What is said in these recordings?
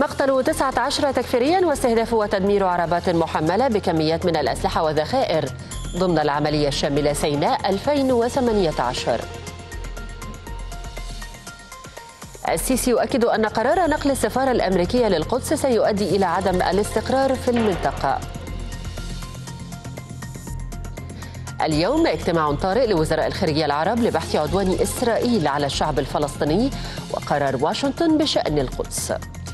مقتل 19 تكفيريا واستهداف وتدمير عربات محملة بكميات من الأسلحة والذخائر ضمن العملية الشاملة سيناء 2018 السيسي يؤكد أن قرار نقل السفارة الأمريكية للقدس سيؤدي إلى عدم الاستقرار في المنطقة اليوم اجتماع طارئ لوزراء الخارجية العرب لبحث عدوان إسرائيل على الشعب الفلسطيني وقرار واشنطن بشأن القدس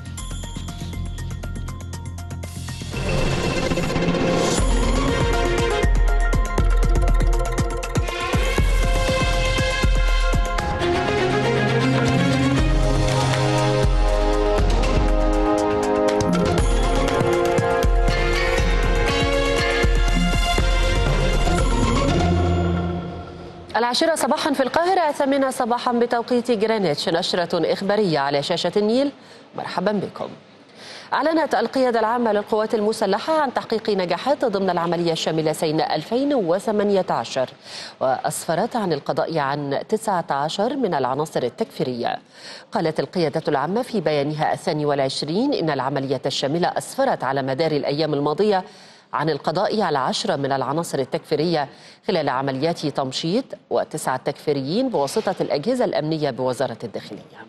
العاشرة صباحا في القاهرة الثامنة صباحا بتوقيت جرينتش نشرة إخبارية على شاشة النيل مرحبا بكم أعلنت القيادة العامة للقوات المسلحة عن تحقيق نجاحات ضمن العملية الشاملة سيناء 2018 وأسفرت عن القضاء عن 19 من العناصر التكفيرية قالت القيادة العامة في بيانها الثاني والعشرين إن العملية الشاملة أسفرت على مدار الأيام الماضية عن القضاء على عشرة من العناصر التكفيرية خلال عمليات تمشيط وتسعة تكفيريين بواسطة الأجهزة الأمنية بوزارة الداخلية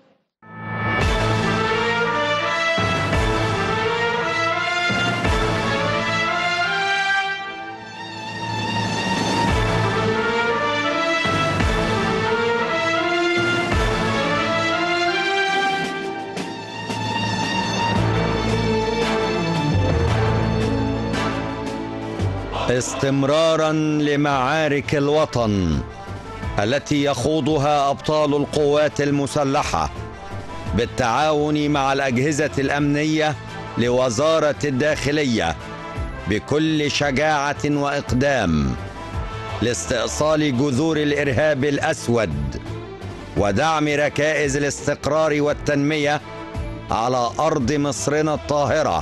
استمرارا لمعارك الوطن التي يخوضها ابطال القوات المسلحه بالتعاون مع الاجهزه الامنيه لوزاره الداخليه بكل شجاعه واقدام لاستئصال جذور الارهاب الاسود ودعم ركائز الاستقرار والتنميه على ارض مصرنا الطاهره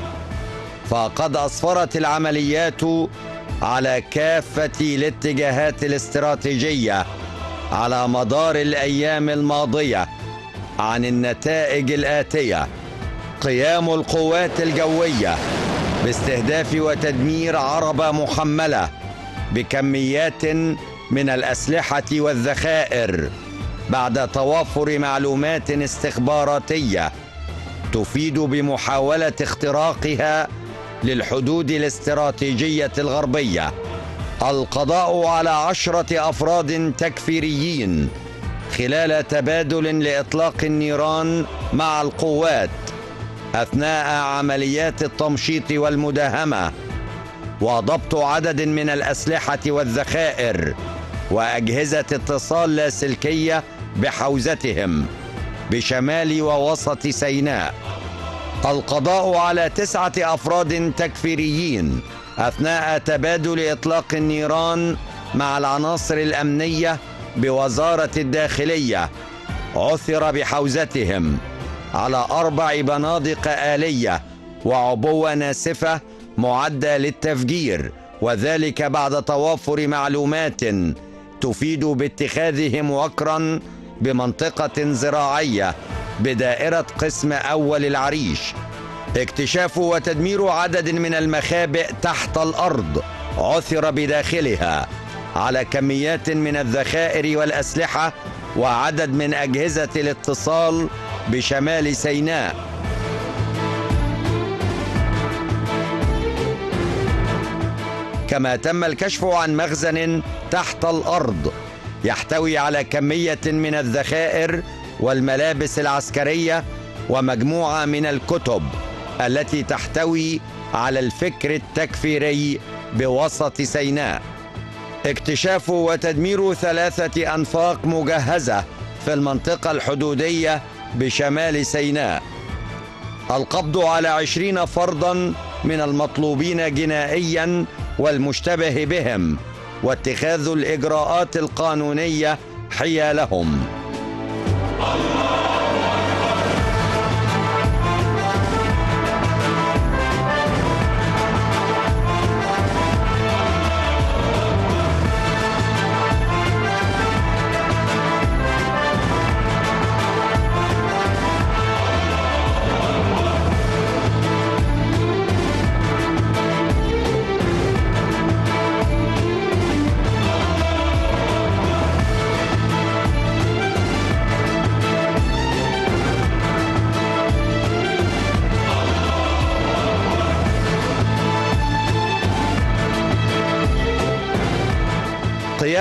فقد اسفرت العمليات على كافه الاتجاهات الاستراتيجيه على مدار الايام الماضيه عن النتائج الاتيه قيام القوات الجويه باستهداف وتدمير عربه محمله بكميات من الاسلحه والذخائر بعد توافر معلومات استخباراتيه تفيد بمحاوله اختراقها للحدود الاستراتيجية الغربية القضاء على عشرة أفراد تكفيريين خلال تبادل لإطلاق النيران مع القوات أثناء عمليات التمشيط والمداهمة وضبط عدد من الأسلحة والذخائر وأجهزة اتصال لاسلكية بحوزتهم بشمال ووسط سيناء القضاء على تسعة أفراد تكفيريين أثناء تبادل إطلاق النيران مع العناصر الأمنية بوزارة الداخلية عثر بحوزتهم على أربع بنادق آلية وعبوة ناسفة معدة للتفجير وذلك بعد توافر معلومات تفيد باتخاذهم وكرا بمنطقة زراعية بدائرة قسم أول العريش اكتشاف وتدمير عدد من المخابئ تحت الأرض عثر بداخلها على كميات من الذخائر والأسلحة وعدد من أجهزة الاتصال بشمال سيناء كما تم الكشف عن مخزن تحت الأرض يحتوي على كمية من الذخائر والملابس العسكريه ومجموعه من الكتب التي تحتوي على الفكر التكفيري بوسط سيناء اكتشاف وتدمير ثلاثه انفاق مجهزه في المنطقه الحدوديه بشمال سيناء القبض على عشرين فردا من المطلوبين جنائيا والمشتبه بهم واتخاذ الاجراءات القانونيه حيالهم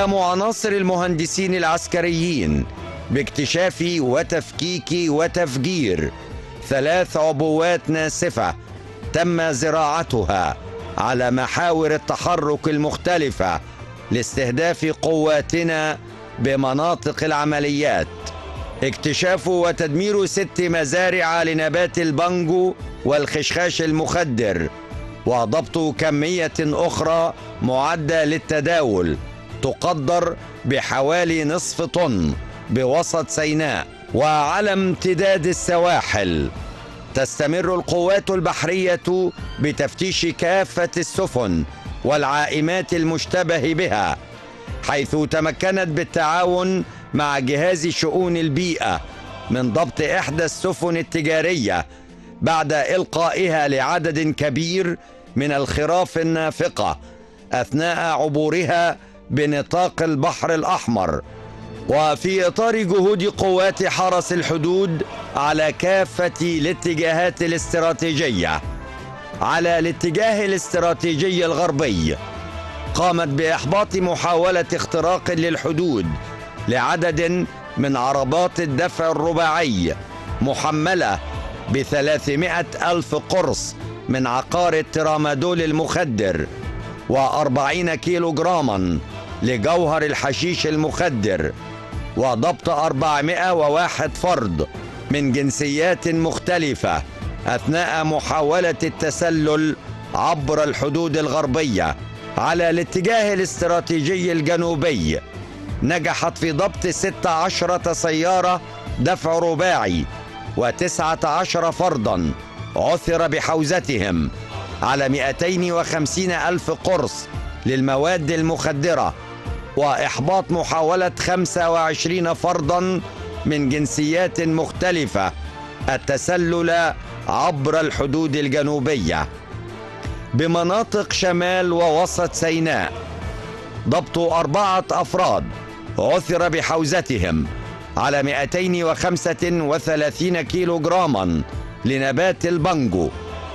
قيام عناصر المهندسين العسكريين باكتشاف وتفكيك وتفجير ثلاث عبوات ناسفة تم زراعتها على محاور التحرك المختلفة لاستهداف قواتنا بمناطق العمليات اكتشاف وتدمير ست مزارع لنبات البانجو والخشخاش المخدر وضبط كمية أخرى معدة للتداول تقدر بحوالي نصف طن بوسط سيناء وعلى امتداد السواحل تستمر القوات البحرية بتفتيش كافة السفن والعائمات المشتبه بها حيث تمكنت بالتعاون مع جهاز شؤون البيئة من ضبط إحدى السفن التجارية بعد إلقائها لعدد كبير من الخراف النافقة أثناء عبورها بنطاق البحر الأحمر وفي إطار جهود قوات حرس الحدود على كافة الاتجاهات الاستراتيجية على الاتجاه الاستراتيجي الغربي قامت بإحباط محاولة اختراق للحدود لعدد من عربات الدفع الرباعي محملة بثلاثمائة ألف قرص من عقار الترامادول المخدر وأربعين كيلو جراما لجوهر الحشيش المخدر وضبط أربعمائة وواحد فرد من جنسيات مختلفة أثناء محاولة التسلل عبر الحدود الغربية على الاتجاه الاستراتيجي الجنوبي نجحت في ضبط 16 سيارة دفع رباعي وتسعة عشر فردا عثر بحوزتهم على 250 ألف قرص للمواد المخدرة وإحباط محاولة 25 فردا من جنسيات مختلفة التسلل عبر الحدود الجنوبية بمناطق شمال ووسط سيناء ضبط أربعة أفراد عثر بحوزتهم على 235 كيلو جراما لنبات البانجو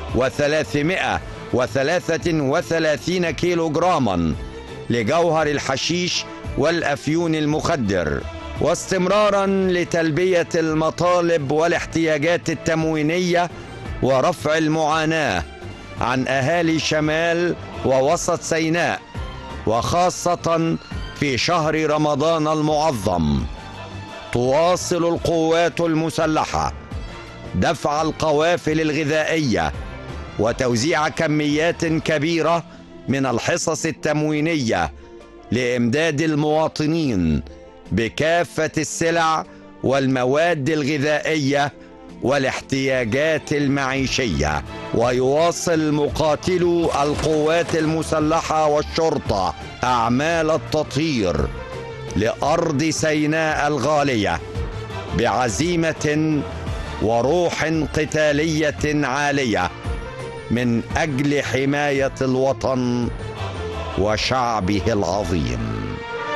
و333 كيلو جراما لجوهر الحشيش والأفيون المخدر واستمرارا لتلبية المطالب والاحتياجات التموينية ورفع المعاناة عن أهالي شمال ووسط سيناء وخاصة في شهر رمضان المعظم تواصل القوات المسلحة دفع القوافل الغذائية وتوزيع كميات كبيرة من الحصص التموينية لإمداد المواطنين بكافة السلع والمواد الغذائية والاحتياجات المعيشية ويواصل مقاتلو القوات المسلحة والشرطة أعمال التطهير لأرض سيناء الغالية بعزيمة وروح قتالية عالية من أجل حماية الوطن وشعبه العظيم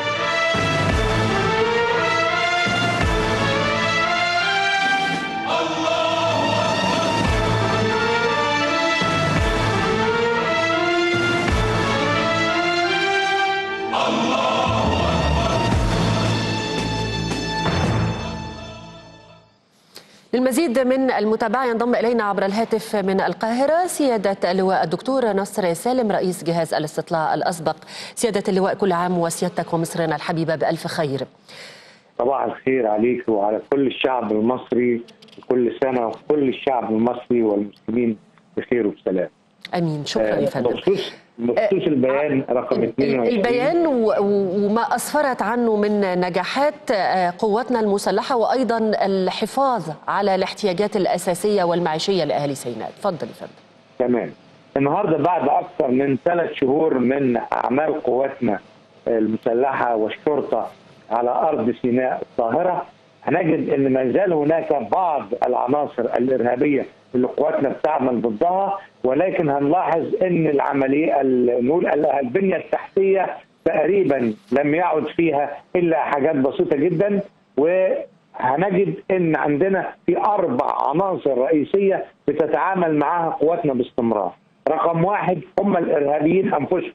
للمزيد من المتابعة ينضم إلينا عبر الهاتف من القاهرة سيادة اللواء الدكتور نصر سالم رئيس جهاز الاستطلاع الأسبق سيادة اللواء كل عام وسيادتك ومصرنا الحبيبة بألف خير صباح الخير عليك وعلى كل الشعب المصري وكل سنة وكل الشعب المصري والمسلمين بخير وبسلام أمين شكرا يا فندم بخصوص بخصوص البيان رقم 22 البيان و- وما أسفرت عنه من نجاحات آه، قواتنا المسلحة وأيضا الحفاظ على الاحتياجات الأساسية والمعيشية لأهالي سيناء تفضل يا فندم تمام النهارده بعد اكثر من ثلاث شهور من اعمال قواتنا المسلحه والشرطه على ارض سيناء الطاهره هنجد ان ما زال هناك بعض العناصر الارهابيه اللي قواتنا بتعمل ضدها ولكن هنلاحظ ان العمليه ال- نقول ال- البنيه التحتيه تقريبا لم يعد فيها الا حاجات بسيطه جدا وهنجد ان عندنا في اربع عناصر رئيسيه بتتعامل معها قواتنا باستمرار. رقم واحد هم الارهابيين انفسهم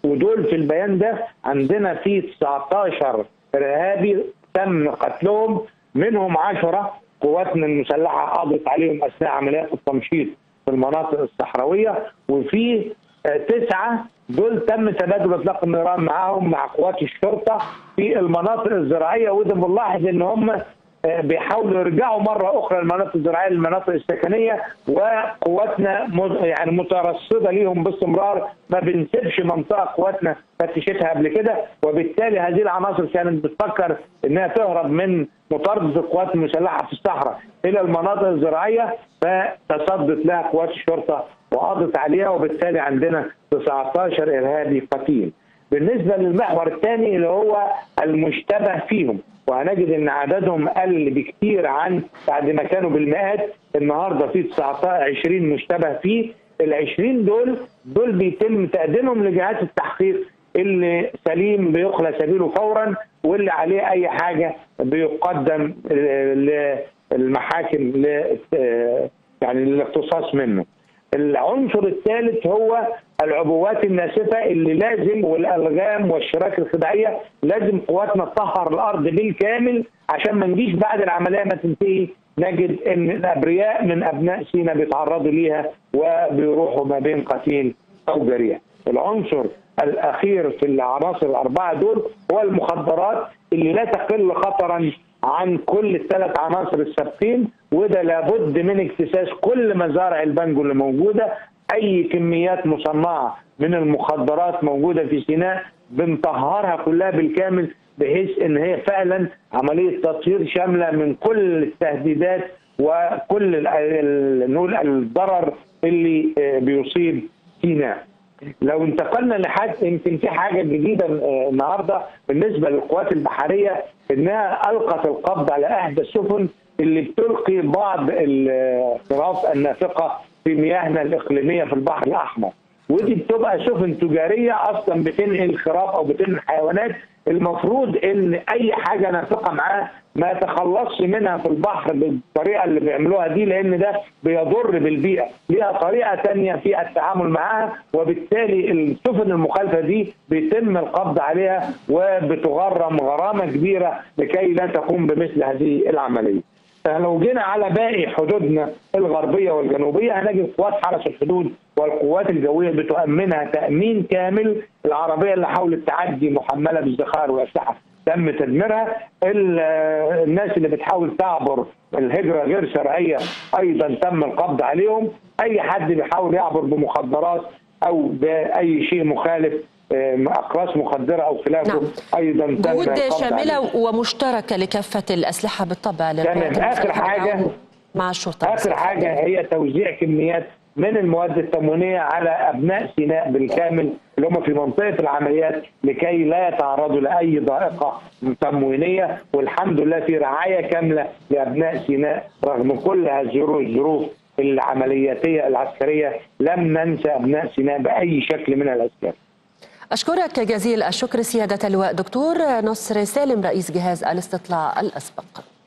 ودول في البيان ده عندنا في 19 ارهابي تم قتلهم منهم 10 قواتنا المسلحه قضت عليهم اثناء عمليات التمشيط في المناطق الصحراويه وفي آه، تسعه دول تم تبادل اطلاق النيران معاهم مع قوات الشرطه في المناطق الزراعيه وده بنلاحظ ان هم آه، بيحاولوا يرجعوا مره اخرى للمناطق الزراعيه للمناطق السكنيه وقواتنا مز- يعني مترصده ليهم باستمرار ما بنسيبش منطقه قواتنا فتشتها قبل كده وبالتالي هذه العناصر كانت بتفكر انها تهرب من مطارده القوات المسلحه في الصحراء الى المناطق الزراعيه فتصدت لها قوات الشرطه وقضت عليها وبالتالي عندنا 19 ارهابي قتيل. بالنسبه للمحور الثاني اللي هو المشتبه فيهم وهنجد ان عددهم قل بكثير عن بعد ما كانوا بالمئات النهارده في 19 20 مشتبه فيه ال 20 دول دول بيتم تقديمهم لجهات التحقيق اللي سليم بيخلى سبيله فورا واللي عليه اي حاجه بيقدم للمحاكم ل يعني للاقتصاص منه. العنصر الثالث هو العبوات الناسفه اللي لازم والالغام والشراك الخداعيه لازم قواتنا تطهر الارض بالكامل عشان ما نجيش بعد العمليه ما تنتهي نجد ان الابرياء من ابناء سينا بيتعرضوا ليها وبيروحوا ما بين قتيل او جريح. العنصر الاخير في العناصر الاربعه دول هو المخدرات اللي لا تقل خطرا عن كل الثلاث عناصر السابقين وده لابد من اكتساس كل مزارع البانجو اللي موجوده اي كميات مصنعه من المخدرات موجوده في سيناء بنطهرها كلها بالكامل بحيث ان هي فعلا عمليه تطهير شامله من كل التهديدات وكل ال- ال- نقول الضرر اللي آه، بيصيب سيناء. لو انتقلنا لحاجه يمكن في حاجه جديده آه، النهارده بالنسبه للقوات البحريه انها القت القبض على احدى السفن اللي بتلقي بعض الخراف النافقه في مياهنا الاقليميه في البحر الاحمر ودي بتبقى سفن تجاريه اصلا بتنقل خراف او بتنقل حيوانات المفروض ان اي حاجه نافقه معاه ما يتخلصش منها في البحر بالطريقه اللي بيعملوها دي لان ده بيضر بالبيئه، ليها طريقه تانية في التعامل معاها وبالتالي السفن المخالفه دي بيتم القبض عليها وبتغرم غرامه كبيره لكي لا تقوم بمثل هذه العمليه. لو جينا على باقي حدودنا الغربيه والجنوبيه هنجد قوات حرس الحدود والقوات الجويه بتؤمنها تامين كامل العربيه اللي حاولت تعدي محمله بالذخائر والاسلحه تم تدميرها ال- الناس اللي بتحاول تعبر الهجره غير شرعيه ايضا تم القبض عليهم اي حد بيحاول يعبر بمخدرات او باي شيء مخالف آه، اقراص مخدره او خلافه نعم. ايضا تم جهود القبض عليه. شامله ومشتركه لكافه الاسلحه بالطبع للقوات تمام. آخر المسلحة حاجة- بالتعاون مع الشرطه اخر حاجه هي توزيع كميات من المواد التموينيه على ابناء سيناء بالكامل اللي هم في منطقه العمليات لكي لا يتعرضوا لاي ضائقه تموينيه والحمد لله في رعايه كامله لابناء سيناء رغم كل هذه الظروف العملياتيه العسكريه لم ننسى ابناء سيناء باي شكل من الاشكال. أشكرك جزيل الشكر سيادة اللواء دكتور نصر سالم رئيس جهاز الاستطلاع الأسبق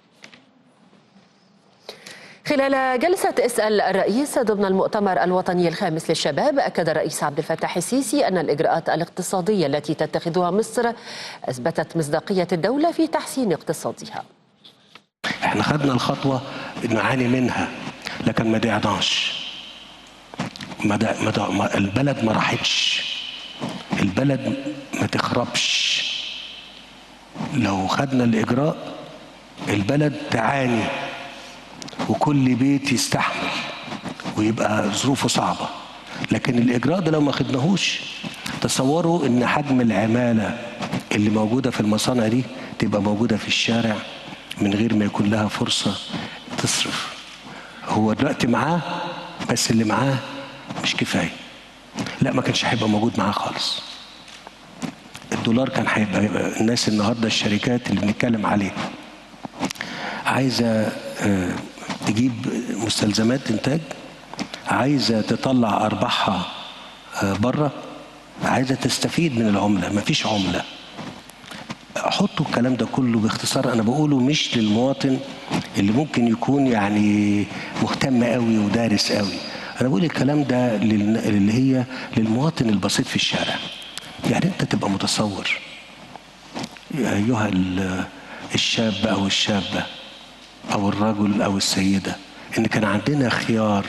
خلال جلسة اسأل الرئيس ضمن المؤتمر الوطني الخامس للشباب أكد الرئيس عبد الفتاح السيسي أن الإجراءات الاقتصادية التي تتخذها مصر أثبتت مصداقية الدولة في تحسين اقتصادها احنا خدنا الخطوة نعاني منها لكن ما ضيعناش ما دا ما دا ما البلد ما راحتش البلد ما تخربش لو خدنا الإجراء البلد تعاني وكل بيت يستحمل ويبقى ظروفه صعبة لكن الإجراء ده لو ما خدناهوش تصوروا إن حجم العمالة اللي موجودة في المصانع دي تبقى موجودة في الشارع من غير ما يكون لها فرصة تصرف هو دلوقتي معاه بس اللي معاه مش كفاية لا ما كانش هيبقى موجود معاه خالص الدولار كان هيبقى يبقى الناس النهارده الشركات اللي بنتكلم عليها عايزه آه، تجيب مستلزمات انتاج عايزه تطلع ارباحها آه، بره عايزه تستفيد من العمله مفيش عمله حطوا الكلام ده كله باختصار انا بقوله مش للمواطن اللي ممكن يكون يعني مهتم قوي ودارس قوي انا بقول الكلام ده لل- اللي هي للمواطن البسيط في الشارع يعني انت تبقى متصور يا ايها ال- الشاب او الشابه او الرجل او السيده ان كان عندنا خيار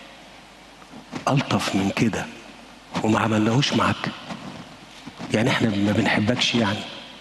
الطف من كده وما عملناهوش معاك يعني احنا ما بنحبكش يعني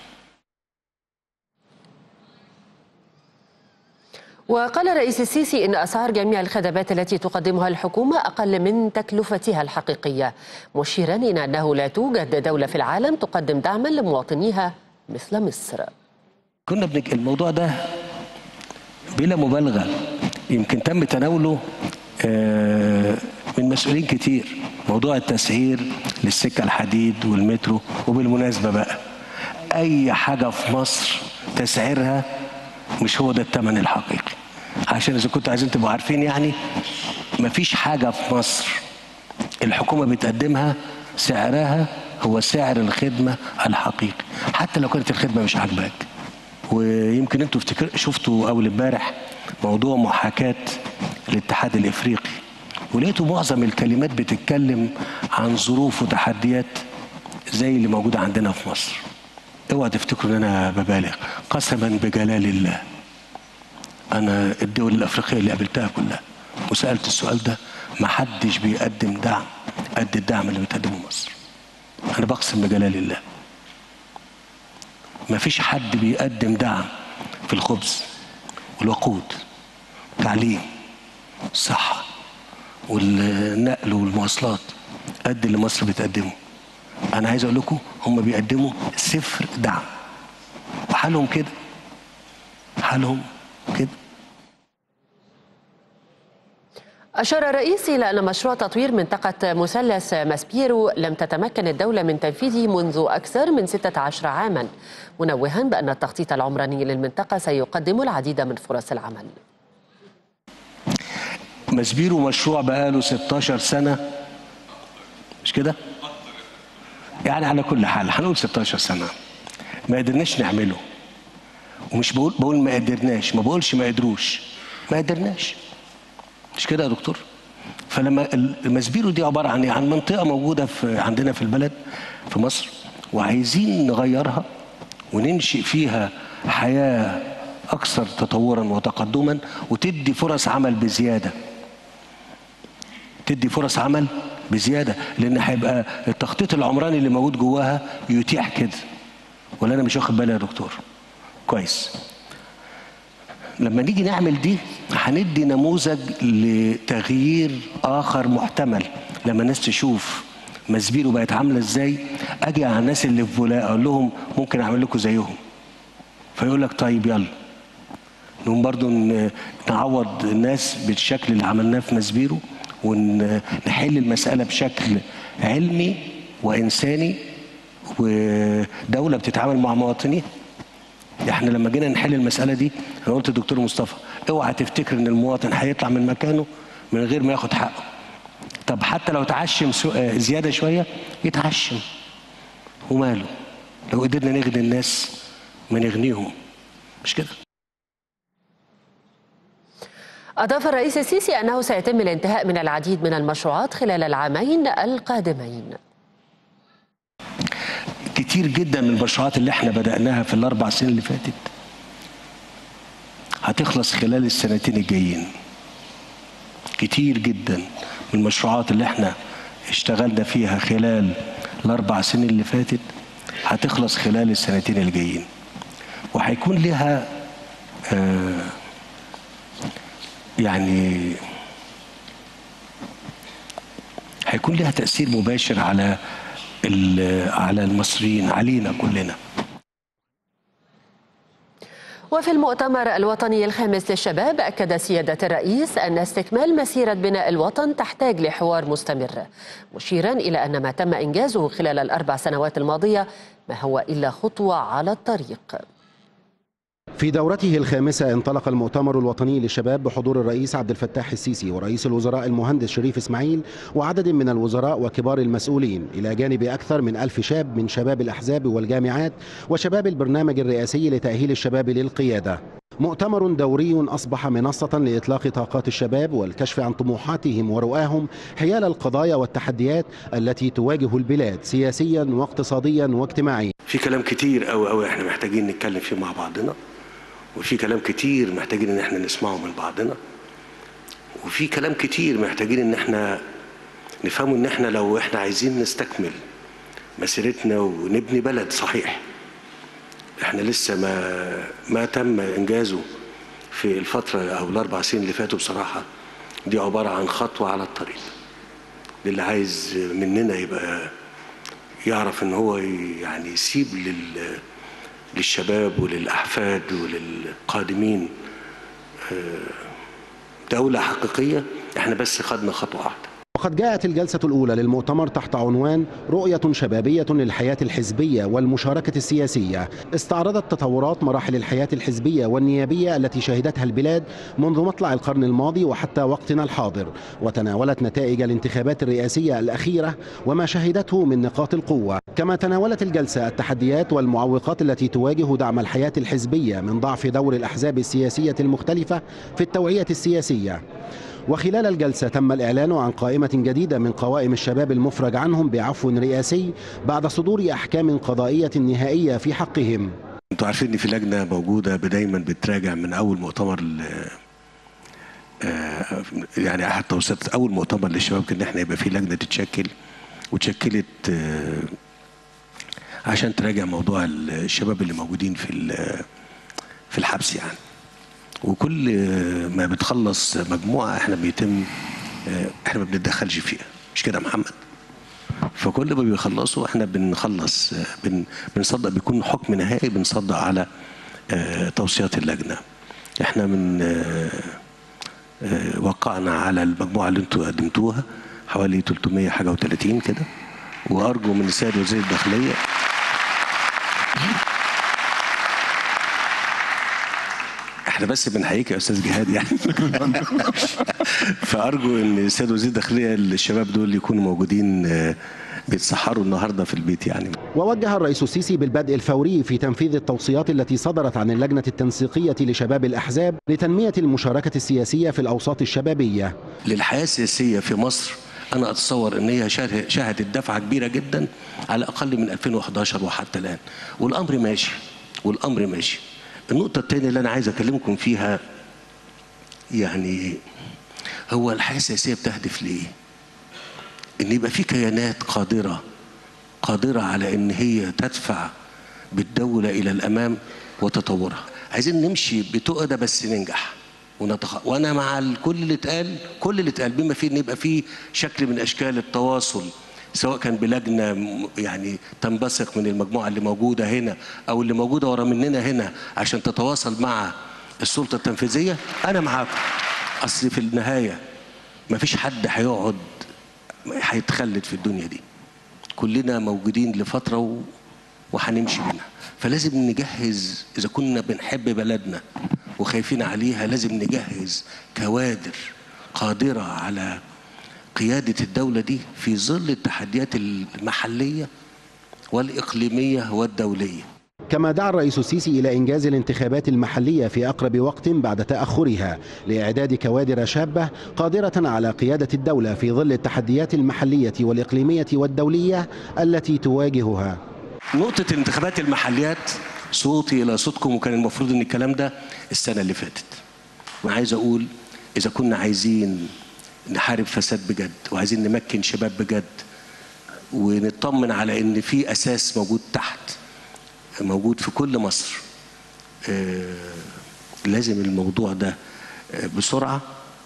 وقال الرئيس السيسي إن أسعار جميع الخدمات التي تقدمها الحكومة أقل من تكلفتها الحقيقية مشيرا إلى أنه لا توجد دولة في العالم تقدم دعما لمواطنيها مثل مصر كنا بنك... الموضوع ده بلا مبالغه يمكن تم تناوله آه، من مسؤولين كتير موضوع التسعير للسكه الحديد والمترو وبالمناسبه بقى اي حاجه في مصر تسعيرها مش هو ده الثمن الحقيقي عشان اذا كنتوا عايزين تبقوا عارفين يعني مفيش حاجه في مصر الحكومه بتقدمها سعرها هو سعر الخدمه الحقيقي حتى لو كانت الخدمه مش عاجباك ويمكن انتوا افتكر شفتوا اول امبارح موضوع محاكاه الاتحاد الافريقي ولقيتوا معظم الكلمات بتتكلم عن ظروف وتحديات زي اللي موجوده عندنا في مصر اوعى تفتكروا ان انا ببالغ قسما بجلال الله انا الدول الافريقيه اللي قابلتها كلها وسالت السؤال ده ما حدش بيقدم دعم قد الدعم اللي بتقدمه مصر انا بقسم بجلال الله ما فيش حد بيقدم دعم في الخبز والوقود تعليم صحة والنقل والمواصلات قد اللي مصر بتقدمه أنا عايز أقول لكم هم بيقدموا صفر دعم وحالهم كده حالهم كده أشار الرئيس إلى أن مشروع تطوير منطقة مثلث ماسبيرو لم تتمكن الدولة من تنفيذه منذ أكثر من 16 عاما منوها بأن التخطيط العمراني للمنطقة سيقدم العديد من فرص العمل مسبيرو مشروع بقاله 16 سنة مش كده؟ يعني على كل حال هنقول 16 سنة ما قدرناش نعمله ومش بقول بقول ما قدرناش ما بقولش ما قدروش ما قدرناش مش كده يا دكتور؟ فلما المسبيرو دي عبارة عن إيه؟ عن منطقة موجودة في عندنا في البلد في مصر وعايزين نغيرها وننشئ فيها حياة أكثر تطورا وتقدما وتدي فرص عمل بزيادة تدي فرص عمل بزيادة لأن هيبقى التخطيط العمراني اللي موجود جواها يتيح كده ولا أنا مش واخد بالي يا دكتور كويس لما نيجي نعمل دي هندي نموذج لتغيير آخر محتمل لما الناس تشوف مسبيرو بقت عاملة ازاي اجي على الناس اللي في بولاق اقول لهم ممكن اعمل لكم زيهم فيقول لك طيب يلا نقوم برضو ن- نعوض الناس بالشكل اللي عملناه في مسبيرو ونحل المسألة بشكل علمي وإنساني ودولة بتتعامل مع مواطنيها احنا لما جينا نحل المسألة دي انا قلت للدكتور مصطفى اوعى تفتكر ان المواطن هيطلع من مكانه من غير ما ياخد حقه طب حتى لو تعشم سو- آه، زيادة شوية يتعشم وماله لو قدرنا نغني الناس ما نغنيهم مش كده أضاف الرئيس السيسي أنه سيتم الانتهاء من العديد من المشروعات خلال العامين القادمين كتير جدا من المشروعات اللي احنا بدأناها في الأربع سنين اللي فاتت هتخلص خلال السنتين الجايين كتير جدا من المشروعات اللي احنا اشتغلنا فيها خلال الأربع سنين اللي فاتت هتخلص خلال السنتين الجايين وهيكون لها آه يعني هيكون لها تأثير مباشر على ال- على المصريين علينا كلنا وفي المؤتمر الوطني الخامس للشباب أكد سيادة الرئيس أن استكمال مسيرة بناء الوطن تحتاج لحوار مستمر مشيرا إلى أن ما تم إنجازه خلال الأربع سنوات الماضية ما هو إلا خطوة على الطريق في دورته الخامسة انطلق المؤتمر الوطني للشباب بحضور الرئيس عبد الفتاح السيسي ورئيس الوزراء المهندس شريف إسماعيل وعدد من الوزراء وكبار المسؤولين إلى جانب أكثر من ألف شاب من شباب الأحزاب والجامعات وشباب البرنامج الرئاسي لتأهيل الشباب للقيادة مؤتمر دوري أصبح منصة لإطلاق طاقات الشباب والكشف عن طموحاتهم ورؤاهم حيال القضايا والتحديات التي تواجه البلاد سياسيا واقتصاديا واجتماعيا في كلام كتير قوي قوي احنا محتاجين نتكلم فيه مع بعضنا وفي كلام كتير محتاجين ان احنا نسمعه من بعضنا وفي كلام كتير محتاجين ان احنا نفهمه ان احنا لو احنا عايزين نستكمل مسيرتنا ونبني بلد صحيح احنا لسه ما ما تم انجازه في الفتره او الاربع سنين اللي فاتوا بصراحه دي عباره عن خطوه على الطريق للي عايز مننا يبقى يعرف ان هو يعني يسيب لل للشباب وللاحفاد وللقادمين دوله حقيقيه احنا بس خدنا خطوه واحده وقد جاءت الجلسة الأولى للمؤتمر تحت عنوان رؤية شبابية للحياة الحزبية والمشاركة السياسية استعرضت تطورات مراحل الحياة الحزبية والنيابية التي شهدتها البلاد منذ مطلع القرن الماضي وحتى وقتنا الحاضر وتناولت نتائج الانتخابات الرئاسية الأخيرة وما شهدته من نقاط القوة كما تناولت الجلسة التحديات والمعوقات التي تواجه دعم الحياة الحزبية من ضعف دور الأحزاب السياسية المختلفة في التوعية السياسية وخلال الجلسة تم الإعلان عن قائمة جديدة من قوائم الشباب المفرج عنهم بعفو رئاسي بعد صدور أحكام قضائية نهائية في حقهم انتوا عارفين ان في لجنه موجوده دايما بتراجع من اول مؤتمر ل آه، يعني احد توصيات اول مؤتمر للشباب كان احنا يبقى في لجنه تتشكل وتشكلت آه، عشان تراجع موضوع الشباب اللي موجودين في ال- في الحبس يعني وكل ما بتخلص مجموعه احنا بيتم آه، احنا ما بنتدخلش فيها مش كده يا محمد فكل ما بيخلصوا احنا بنخلص آه، بن بنصدق بيكون حكم نهائي بنصدق على آه، توصيات اللجنه احنا من آه، آه، وقعنا على المجموعه اللي انتوا قدمتوها حوالي 300 حاجه و30 كده وارجو من السيد وزير الداخليه احنا بس بنحييك يا استاذ جهاد يعني فارجو ان السيد وزير الداخليه الشباب دول يكونوا موجودين آه، بيتسحروا النهارده في البيت يعني ووجه الرئيس السيسي بالبدء الفوري في تنفيذ التوصيات التي صدرت عن اللجنة التنسيقية لشباب الأحزاب لتنمية المشاركة السياسية في الأوساط الشبابية للحياه السياسيه في مصر انا اتصور ان هي شهد- شهدت دفعه كبيره جدا على الاقل من 2011 وحتى الان والامر ماشي والامر ماشي النقطه الثانيه اللي انا عايز اكلمكم فيها يعني هو الحياه السياسيه بتهدف ليه ان يبقى في كيانات قادره قادره على ان هي تدفع بالدوله الى الامام وتطورها عايزين نمشي بتقدة بس ننجح ونتخ... وانا مع ال- كل اللي اتقال كل اللي اتقال بما فيه ان يبقى فيه شكل من اشكال التواصل سواء كان بلجنه م- يعني تنبثق من المجموعه اللي موجوده هنا او اللي موجوده ورا مننا هنا عشان تتواصل مع السلطه التنفيذيه انا معاكم اصل في النهايه مفيش حد هيقعد هيتخلد في الدنيا دي كلنا موجودين لفتره و... وهنمشي منها فلازم نجهز اذا كنا بنحب بلدنا وخايفين عليها لازم نجهز كوادر قادره على قياده الدوله دي في ظل التحديات المحليه والاقليميه والدوليه كما دعا الرئيس السيسي إلى إنجاز الانتخابات المحلية في أقرب وقت بعد تأخرها لإعداد كوادر شابة قادرة على قيادة الدولة في ظل التحديات المحلية والإقليمية والدولية التي تواجهها نقطة الانتخابات المحليات صوتي إلى صوتكم وكان المفروض إن الكلام ده السنة اللي فاتت. وأنا عايز أقول إذا كنا عايزين نحارب فساد بجد وعايزين نمكن شباب بجد ونطمن على إن في أساس موجود تحت موجود في كل مصر آه، لازم الموضوع ده آه، بسرعة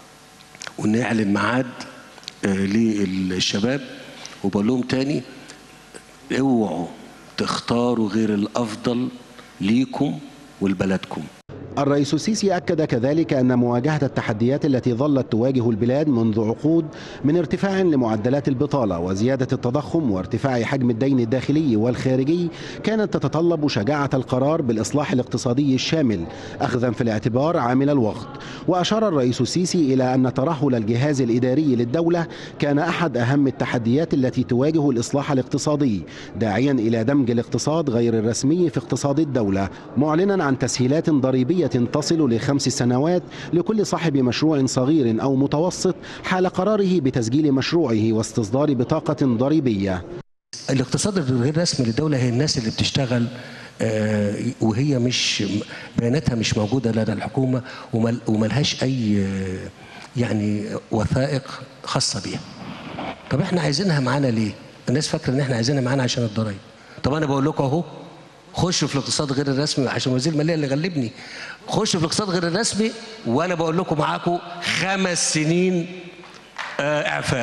ونعلن ميعاد آه، للشباب وبقول لهم تاني اوعوا تختاروا غير الافضل ليكم ولبلدكم الرئيس السيسي أكد كذلك أن مواجهة التحديات التي ظلت تواجه البلاد منذ عقود من ارتفاع لمعدلات البطالة وزيادة التضخم وارتفاع حجم الدين الداخلي والخارجي كانت تتطلب شجاعة القرار بالإصلاح الاقتصادي الشامل أخذا في الاعتبار عامل الوقت وأشار الرئيس السيسي إلى أن ترهل الجهاز الإداري للدولة كان أحد أهم التحديات التي تواجه الإصلاح الاقتصادي داعيا إلى دمج الاقتصاد غير الرسمي في اقتصاد الدولة معلنا عن تسهيلات ضريبية تصل لخمس سنوات لكل صاحب مشروع صغير أو متوسط حال قراره بتسجيل مشروعه واستصدار بطاقة ضريبية الاقتصاد الغير رسمي للدولة هي الناس اللي بتشتغل آه، وهي مش بياناتها مش موجودة لدى الحكومة ومل- وملهاش أي آه، يعني وثائق خاصة بيها طب احنا عايزينها معانا ليه؟ الناس فاكرة ان احنا عايزينها معانا عشان الضرايب طب انا بقول لكم اهو خشوا في الاقتصاد غير الرسمي عشان وزير المالية اللي غلبني خشوا في الاقتصاد غير الرسمي وانا بقول لكم معاكم خمس سنين آه، اعفاء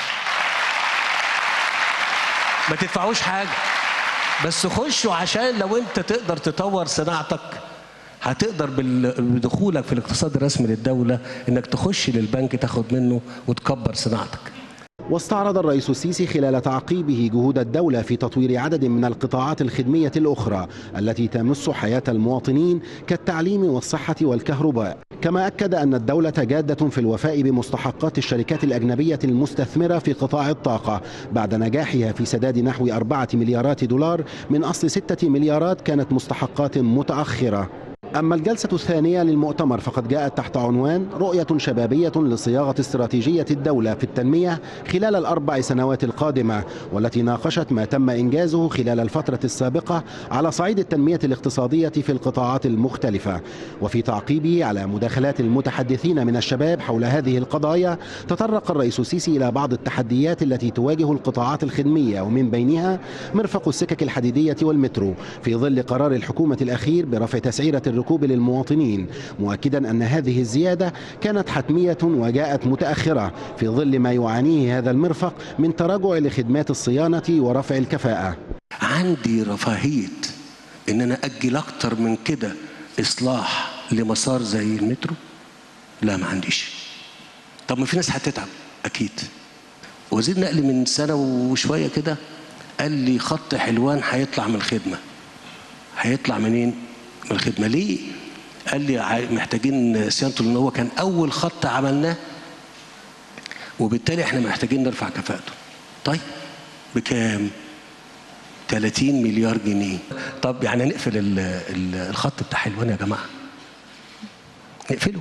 ما تدفعوش حاجة بس خشوا عشان لو انت تقدر تطور صناعتك هتقدر بال- بدخولك في الاقتصاد الرسمي للدولة انك تخش للبنك تاخد منه وتكبر صناعتك واستعرض الرئيس السيسي خلال تعقيبه جهود الدولة في تطوير عدد من القطاعات الخدمية الأخرى التي تمس حياة المواطنين كالتعليم والصحة والكهرباء كما أكد أن الدولة جادة في الوفاء بمستحقات الشركات الأجنبية المستثمرة في قطاع الطاقة بعد نجاحها في سداد نحو أربعة مليارات دولار من أصل ستة مليارات كانت مستحقات متأخرة أما الجلسة الثانية للمؤتمر فقد جاءت تحت عنوان رؤية شبابية لصياغة استراتيجية الدولة في التنمية خلال الأربع سنوات القادمة والتي ناقشت ما تم إنجازه خلال الفترة السابقة على صعيد التنمية الاقتصادية في القطاعات المختلفة وفي تعقيبه على مداخلات المتحدثين من الشباب حول هذه القضايا تطرق الرئيس السيسي إلى بعض التحديات التي تواجه القطاعات الخدمية ومن بينها مرفق السكك الحديدية والمترو في ظل قرار الحكومة الأخير برفع تسعيرة الركوب للمواطنين مؤكدا أن هذه الزيادة كانت حتمية وجاءت متأخرة في ظل ما يعانيه هذا المرفق من تراجع لخدمات الصيانة ورفع الكفاءة عندي رفاهية ان انا اجل اكتر من كده اصلاح لمسار زي المترو لا ما عنديش طب ما في ناس هتتعب اكيد وزير نقل من سنة وشوية كده قال لي خط حلوان هيطلع من الخدمة هيطلع منين من الخدمة ليه قال لي عاي- محتاجين صيانته لان هو كان اول خط عملناه وبالتالي احنا محتاجين نرفع كفاءته طيب بكام 30 مليار جنيه طب يعني نقفل ال- ال- الخط بتاع حلوان يا جماعه نقفله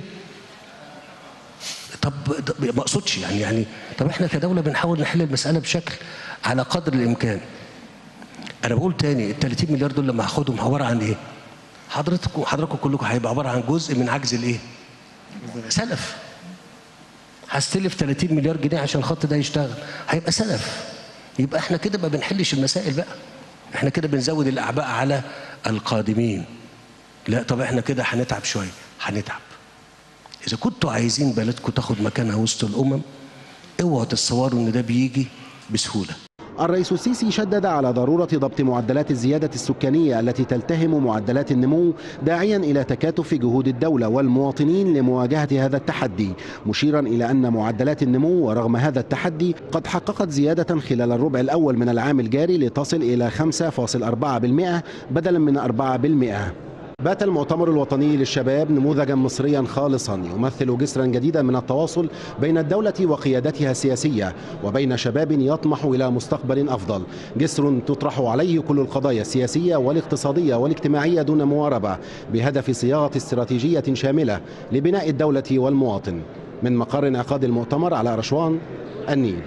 طب طب ما اقصدش يعني يعني طب احنا كدوله بنحاول نحل المساله بشكل على قدر الامكان انا بقول تاني ال 30 مليار دول لما هاخدهم عباره عن ايه حضرتكم حضراتكم كلكم هيبقى عباره عن جزء من عجز الايه سلف هستلف 30 مليار جنيه عشان الخط ده يشتغل هيبقى سلف يبقى احنا كده ما بنحلش المسائل بقى احنا كده بنزود الاعباء على القادمين لا طب احنا كده هنتعب شويه هنتعب اذا كنتوا عايزين بلدكم تاخد مكانها وسط الامم اوعوا تتصوروا ان ده بيجي بسهوله الرئيس السيسي شدد على ضرورة ضبط معدلات الزيادة السكانية التي تلتهم معدلات النمو داعيا إلى تكاتف جهود الدولة والمواطنين لمواجهة هذا التحدي مشيرا إلى أن معدلات النمو ورغم هذا التحدي قد حققت زيادة خلال الربع الأول من العام الجاري لتصل إلى 5.4% بدلا من 4% بات المؤتمر الوطني للشباب نموذجا مصريا خالصا يمثل جسرا جديدا من التواصل بين الدولة وقيادتها السياسية وبين شباب يطمح إلى مستقبل أفضل جسر تطرح عليه كل القضايا السياسية والاقتصادية والاجتماعية دون مواربة بهدف صياغة استراتيجية شاملة لبناء الدولة والمواطن من مقر انعقاد المؤتمر على رشوان النيل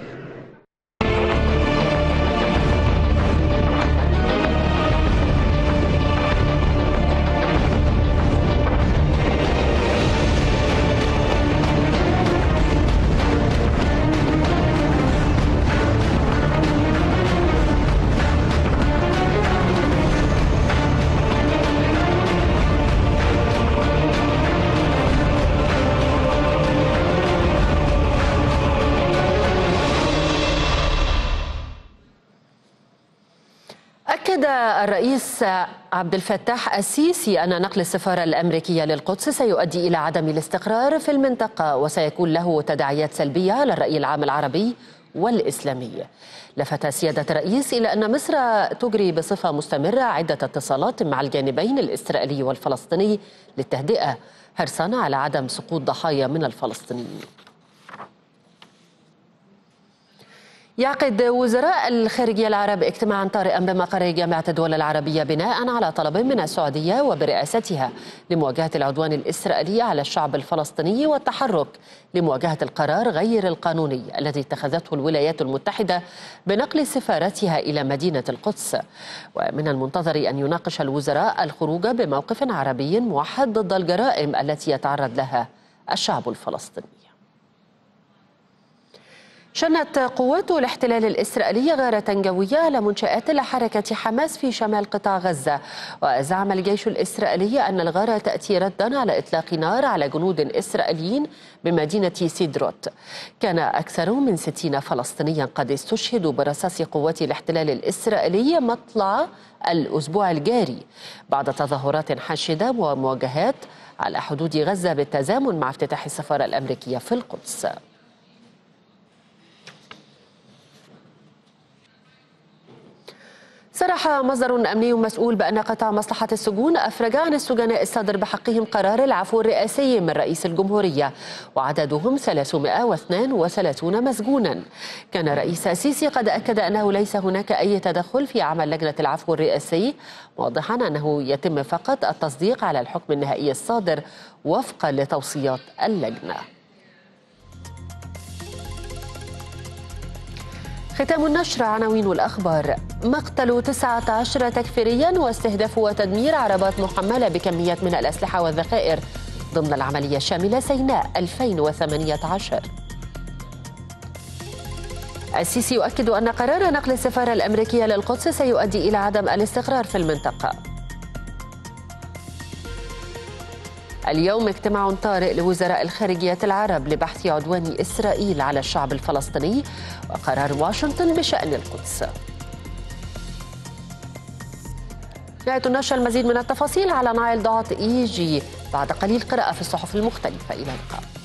أكد الرئيس عبد الفتاح السيسي أن نقل السفارة الأمريكية للقدس سيؤدي إلى عدم الاستقرار في المنطقة وسيكون له تداعيات سلبية على الرأي العام العربي والإسلامي لفت سيادة الرئيس إلى أن مصر تجري بصفة مستمرة عدة اتصالات مع الجانبين الإسرائيلي والفلسطيني للتهدئة حرصا على عدم سقوط ضحايا من الفلسطينيين يعقد وزراء الخارجية العرب اجتماعا طارئا بمقر جامعة الدول العربية بناء على طلب من السعودية وبرئاستها لمواجهة العدوان الإسرائيلي على الشعب الفلسطيني والتحرك لمواجهة القرار غير القانوني الذي اتخذته الولايات المتحدة بنقل سفارتها إلى مدينة القدس ومن المنتظر أن يناقش الوزراء الخروج بموقف عربي موحد ضد الجرائم التي يتعرض لها الشعب الفلسطيني شنت قوات الاحتلال الإسرائيلي غارة جوية على منشآت لحركة حماس في شمال قطاع غزة وزعم الجيش الإسرائيلي أن الغارة تأتي ردا على إطلاق نار على جنود إسرائيليين بمدينة سيدروت كان أكثر من 60 فلسطينيا قد استشهدوا برصاص قوات الاحتلال الإسرائيلي مطلع الأسبوع الجاري بعد تظاهرات حاشدة ومواجهات على حدود غزة بالتزامن مع افتتاح السفارة الأمريكية في القدس صرح مصدر أمني مسؤول بأن قطاع مصلحة السجون أفرج عن السجناء الصادر بحقهم قرار العفو الرئاسي من رئيس الجمهورية وعددهم 332 مسجونا كان رئيس السيسي قد أكد أنه ليس هناك أي تدخل في عمل لجنة العفو الرئاسي موضحا أنه يتم فقط التصديق على الحكم النهائي الصادر وفقا لتوصيات اللجنه ختام النشر عناوين الأخبار مقتل 19 تكفيريا واستهداف وتدمير عربات محملة بكميات من الأسلحة والذخائر ضمن العملية الشاملة سيناء 2018 السيسي يؤكد أن قرار نقل السفارة الأمريكية للقدس سيؤدي إلى عدم الاستقرار في المنطقة اليوم اجتماع طارئ لوزراء الخارجية العرب لبحث عدوان إسرائيل على الشعب الفلسطيني وقرار واشنطن بشأن القدس نهاية النشر المزيد من التفاصيل على نايل دوت اي جي بعد قليل قراءة في الصحف المختلفة إلى اللقاء